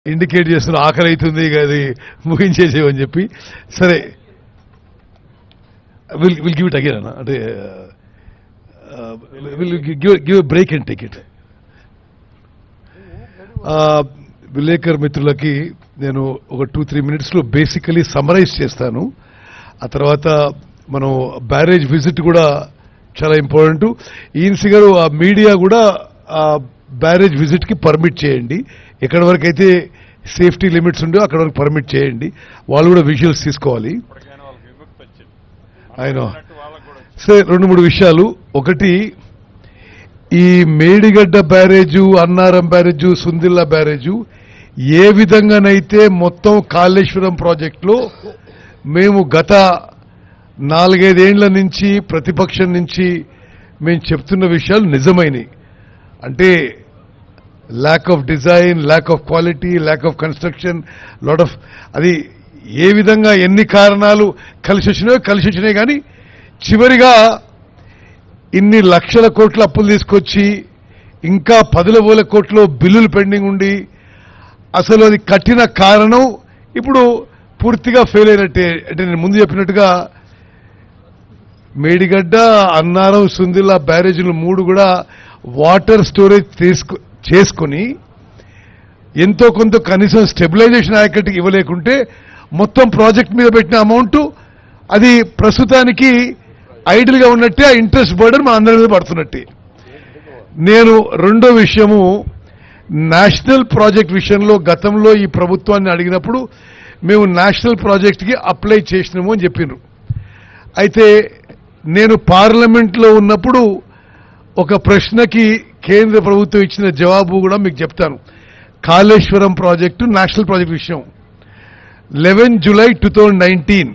Indicate చేస్తున్న ఆకలి అవుతుంది ఇక అది ముగించేసేవని చెప్పి సరే will will give it again అన్న అంటే will give give break and take it విలేకర్ మిత్రులకి నేను ఒక టూ త్రీ మినిట్స్లో బేసికలీ సమరైజ్ చేస్తాను ఆ తర్వాత మనం బ్యారేజ్ విజిట్ కూడా చాలా ఇంపార్టెంట్ ఈఎన్సీ గారు ఆ మీడియా కూడా ఆ బ్యారేజ్ విజిట్కి పర్మిట్ చేయండి ఎక్కడి వరకు అయితే సేఫ్టీ లిమిట్స్ ఉండో అక్కడ వరకు పర్మిట్ చేయండి వాళ్ళు కూడా విజువల్స్ తీసుకోవాలి ఇప్పటికైనా వాళ్ళకి విముక్తి వచ్చింది ఆయన అన్నట్టు వాళ్ళకు కూడా వచ్చింది. సరే రెండు మూడు విషయాలు ఒకటి ఈ Medigadda barrage Annaram barrage Sundilla barrage ఏ విధంగానైతే మొత్తం కాళేశ్వరం ప్రాజెక్టులో మేము గత నాలుగైదేండ్ల నుంచి ప్రతిపక్షం నుంచి మేము చెప్తున్న విషయాలు నిజమైనవి అంటే lack of design lack of quality lack of construction lot of అది ఏ విధంగా ఎన్ని కారణాలు కలిసి వచ్చినాయో కలిసి వచ్చినాయి కానీ చివరిగా ఇన్ని లక్షల కోట్ల అప్పులు తీసుకొచ్చి ఇంకా పదుల వేల కోట్లు బిల్లులు పెండింగ్ ఉండి అసలు అది కట్టిన కారణం ఇప్పుడు పూర్తిగా ఫెయిల్ అయినట్టే అంటే నేను ముందు చెప్పినట్టుగా మేడిగడ్డ అన్నారం సుందిల్లా బ్యారేజీలు మూడు కూడా వాటర్ స్టోరేజ్ తీసుకు చేసుకుని ఎంతో కొంత కనీసం స్టెబిలైజేషన్ ఆయకట్టుకి ఇవ్వలేకుంటే మొత్తం ప్రాజెక్ట్ మీద పెట్టిన అమౌంట్ అది ప్రస్తుతానికి ఐడిల్ గా ఉన్నట్టే ఆ ఇంట్రెస్ట్ బర్డన్ మన అందరి మీద పడుతున్నట్టే నేను రెండో విషయము నేషనల్ ప్రాజెక్ట్ విషయంలో గతంలో ఈ ప్రభుత్వాన్ని అడిగినప్పుడు మేము నేషనల్ ప్రాజెక్ట్కి అప్లై చేసినాము అని చెప్పినారు అయితే నేను పార్లమెంట్లో ఉన్నప్పుడు ఒక ప్రశ్నకి కేంద్ర ప్రభుత్వం ఇచ్చిన జవాబు కూడా మీకు చెప్తాను కాళేశ్వరం ప్రాజెక్టు నేషనల్ ప్రాజెక్ట్ విషయం eleven July two thousand nineteen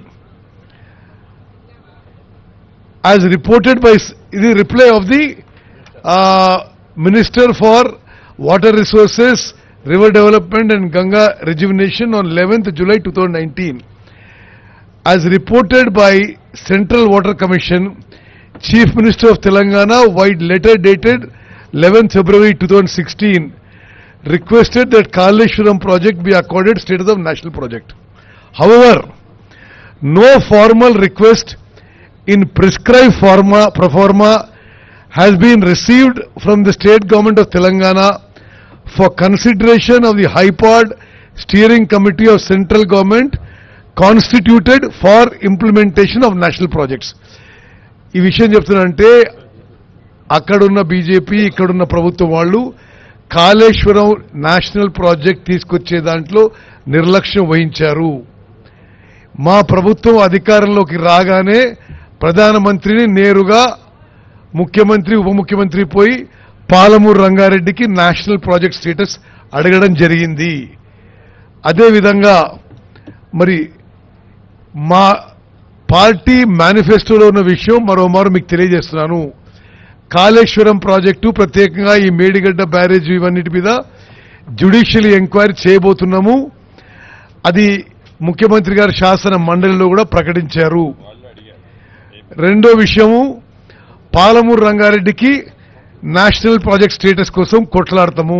as reported by ఇది reply of the minister for water resources river development and Ganga rejuvenation on eleventh July two thousand nineteen as reported by Central Water Commission, Chief Minister of Telangana, wide letter dated 11 February 2016, requested that Kaleshwaram project be accorded status of national project. However, no formal request in prescribed forma, pro forma has been received from the state government of Telangana for consideration of the HIPOD steering committee of central government constituted for implementation of national projects ఈ విషయం చెప్తున్నానంటే అక్కడున్న BJP ఇక్కడున్న ప్రభుత్వం వాళ్ళు Kaleshwaram national project తీసుకొచ్చే దాంట్లో నిర్లక్ష్యం వహించారు మా ప్రభుత్వం అధికారంలోకి రాగానే ప్రధానమంత్రిని నేరుగా ముఖ్యమంత్రి ఉప ముఖ్యమంత్రి పోయి పాలమూరు రంగారెడ్డికి నేషనల్ ప్రాజెక్ట్ స్టేటస్ అడగడం జరిగింది అదేవిధంగా మరి మా పార్టీ మేనిఫెస్టోలో ఉన్న విషయం మరోమారు మీకు తెలియజేస్తున్నాను కాళేశ్వరం ప్రాజెక్టు ప్రత్యేకంగా ఈ మేడిగడ్డ బ్యారేజ్ ఇవన్నిటి మీద జ్యుడిషియల్ ఎంక్వైరీ చేయబోతున్నాము అది ముఖ్యమంత్రి గారి శాసన మండలిలో కూడా ప్రకటించారు వాళ్ళు అడిగారు రెండో విషయము పాలమూరు రంగారెడ్డికి నేషనల్ ప్రాజెక్ట్ స్టేటస్ కోసం కొట్లాడతాము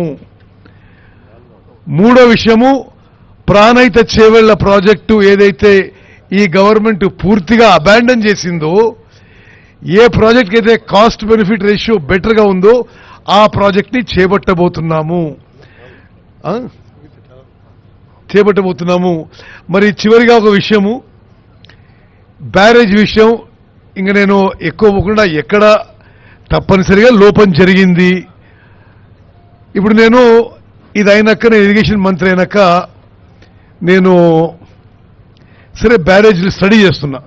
మూడో విషయము ప్రాణహిత చేవెళ్ల ప్రాజెక్టు ఏదైతే ఈ గవర్నమెంట్ పూర్తిగా అబాండన్ చేసిందో ఏ ప్రాజెక్ట్ అయితే కాస్ట్ బెనిఫిట్ రేషియో బెటర్గా ఉందో ఆ ప్రాజెక్ట్ని చేపట్టబోతున్నాము ఆ? చేపట్టబోతున్నాము మరి చివరిగా ఒక విషయము బ్యారేజ్ విషయం ఇంక నేను ఎక్కువ పోకుండా ఎక్కడ తప్పనిసరిగా లోపం జరిగింది ఇప్పుడు నేను ఇది అయినాక నేను ఇరిగేషన్ మంత్రి అయినాక నేను సరే బ్యారేజ్లు స్టడీ చేస్తున్నా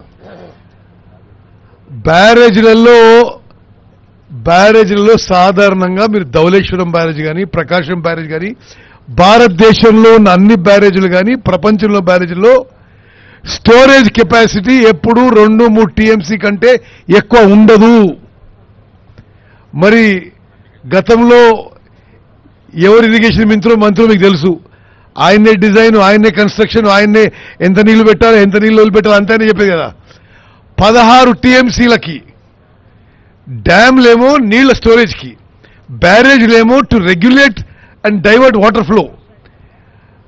బ్యారేజ్లలో బ్యారేజ్లలో సాధారణంగా మీరు ధవలేశ్వరం బ్యారేజ్ కానీ ప్రకాశం బ్యారేజ్ కానీ భారతదేశంలో ఉన్న అన్ని బ్యారేజీలు కానీ ప్రపంచంలో బ్యారేజీల్లో స్టోరేజ్ కెపాసిటీ ఎప్పుడు రెండు మూడు టీఎంసీ కంటే ఎక్కువ ఉండదు మరి గతంలో ఎవరు ఇరిగేషన్ మింత్రో మంత్రులు మీకు తెలుసు ఆయన్నే డిజైన్ ఆయన్నే కన్స్ట్రక్షన్ ఆయన్నే ఎంత నీళ్లు పెట్టాలి ఎంత నీళ్లు వదిలిపెట్టాలి అంతనే చెప్పేది కదా పదహారు టీఎంసీలకి డ్యామ్లేమో నీళ్ల స్టోరేజ్కి బ్యారేజ్లేమో to regulate and divert water flow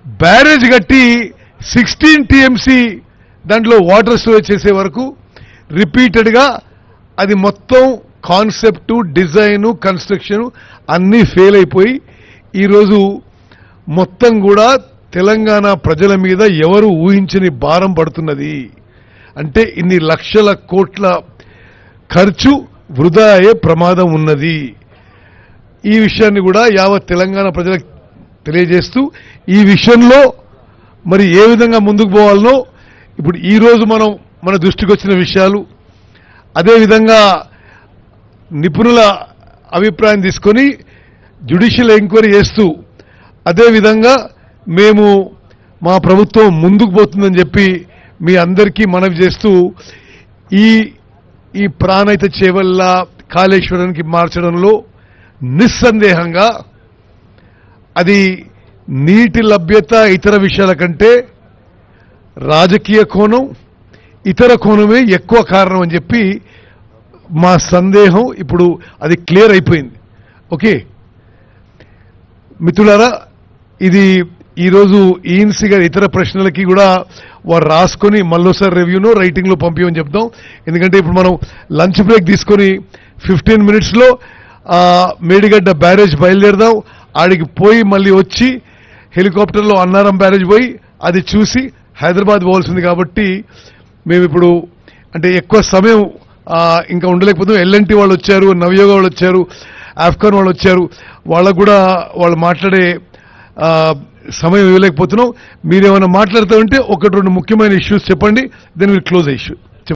barrage కట్టి సిక్స్టీన్ టీఎంసీ దాంట్లో వాటర్ స్టోరేజ్ చేసే వరకు రిపీటెడ్గా అది మొత్తం కాన్సెప్టు డిజైను కన్స్ట్రక్షన్ అన్నీ ఫెయిల్ అయిపోయి ఈరోజు మొత్తం కూడా తెలంగాణ ప్రజల మీద ఎవరు ఊహించని భారం పడుతున్నది అంటే ఇన్ని లక్షల కోట్ల ఖర్చు వృధా అయ్యే ప్రమాదం ఉన్నది ఈ విషయాన్ని కూడా యావత్ తెలంగాణ ప్రజలకు తెలియజేస్తూ ఈ విషయంలో మరి ఏ విధంగా ముందుకు పోవాలనో ఇప్పుడు ఈ రోజు మనం మన దృష్టికి వచ్చిన విషయాలు అదేవిధంగా నిపుణుల అభిప్రాయం తీసుకొని జ్యుడిషియల్ ఎంక్వైరీ చేస్తూ అదేవిధంగా మేము మా ప్రభుత్వం ముందుకు పోతుందని చెప్పి మీ అందరికీ మనవి చేస్తూ ఈ ఈ ప్రాణైత చేవల్ల కాళేశ్వరానికి మార్చడంలో నిస్సందేహంగా అది నీటి లభ్యత ఇతర విషయాల కంటే రాజకీయ కోణం ఇతర కోణమే ఎక్కువ కారణం అని చెప్పి మా సందేహం ఇప్పుడు అది క్లియర్ అయిపోయింది ఓకే మిత్రులారా ఇది ఈరోజు ఈఎన్సీ గారి ఇతర ప్రశ్నలకి కూడా వారు రాసుకొని మళ్ళోసారి రివ్యూను రైటింగ్లో పంపించమని చెప్దాం ఎందుకంటే ఇప్పుడు మనం లంచ్ బ్రేక్ తీసుకొని ఫిఫ్టీన్ మినిట్స్లో మేడిగడ్డ బ్యారేజ్ బయలుదేరదాం ఆడికి పోయి మళ్ళీ వచ్చి హెలికాప్టర్లో అన్నారం బ్యారేజ్ పోయి అది చూసి హైదరాబాద్ పోవాల్సింది కాబట్టి మేము ఇప్పుడు అంటే ఎక్కువ సమయం ఆ, ఇంకా ఉండలేకపోతే ఎల్ఎన్టీ వాళ్ళు వచ్చారు నవయోగ వాళ్ళు వచ్చారు ఆఫ్ఘన్ వాళ్ళు వచ్చారు వాళ్ళకు కూడా వాళ్ళు మాట్లాడే ఆ, సమయం ఇవ్వలేకపోతున్నాం మీరేమైనా మాట్లాడుతూ ఉంటే ఒకటి రెండు ముఖ్యమైన ఇష్యూస్ చెప్పండి దెన్ విల్ క్లోజ్ ఇష్యూ